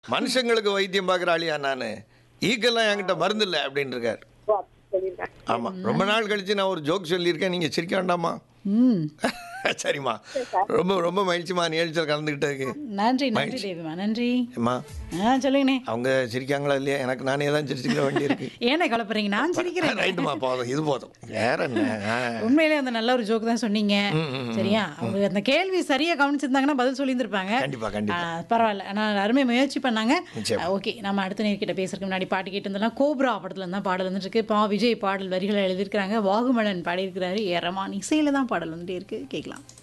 மனுஷங்களுக்கு வைத்தியம் பார்க்குற ஆளியா நான் ஈக்கெல்லாம் என்கிட்ட மருந்து இல்லை அப்படின்னு இருக்கார் ஓ, அப்படி சொல்லிடுறேன். ஆமாம் ரொம்ப நாள் கழிச்சு நான் ஒரு ஜோக் சொல்லியிருக்கேன் நீங்கள் சிரிக்க வேண்டாமா ம் சரிம்மா ரொம்ப ரொம்ப மகிழ்ச்சிமா நிகழ்ச்சியில் கலந்துக்கிட்டதுக்கு நன்றி நன்றி தேவிமா நன்றி அம்மா ஆ சொல்லுங்கண்ணே அவங்க சிரிக்காங்களா இல்லையா எனக்கு நானே தான் சிரிச்சுக்கிற வேண்டி இருக்கு ஏனே கலப்புறீங்க நான் சிரிக்கிறேன் ரைட்டுமா போதும் இது போதும் வேற என்ன ஆ. உண்மையிலே அந்த நல்ல ஒரு ஜோக் தான் சொன்னீங்க சரியா அவங்க அந்த கேள்வி சரியா கவனிச்சிருந்தாங்கன்னா பதில் சொல்லியிருந்திருப்பாங்க கண்டிப்பா கண்டிப்பா ஆ, பரவாயில்ல ஆனால் அருமை முயற்சி பண்ணாங்க நிச்சயமா. ஓகே நம்ம அடுத்த நேர்கிட்ட பேசுறதுக்கு முன்னாடி பாட்டு கேட்டு இருந்தோம்னா கோப்ரா படத்துல இருந்தால் பாடல் வந்துட்டு இருக்கு பா விஜய் பாடல் வரிகளை எழுதியிருக்கிறாங்க வாகுமலன் பாடியிருக்கிறாரு ஏ ரமான் இசையில தான் பாடல் வந்துட்டே இருக்கு கேட்கலாம்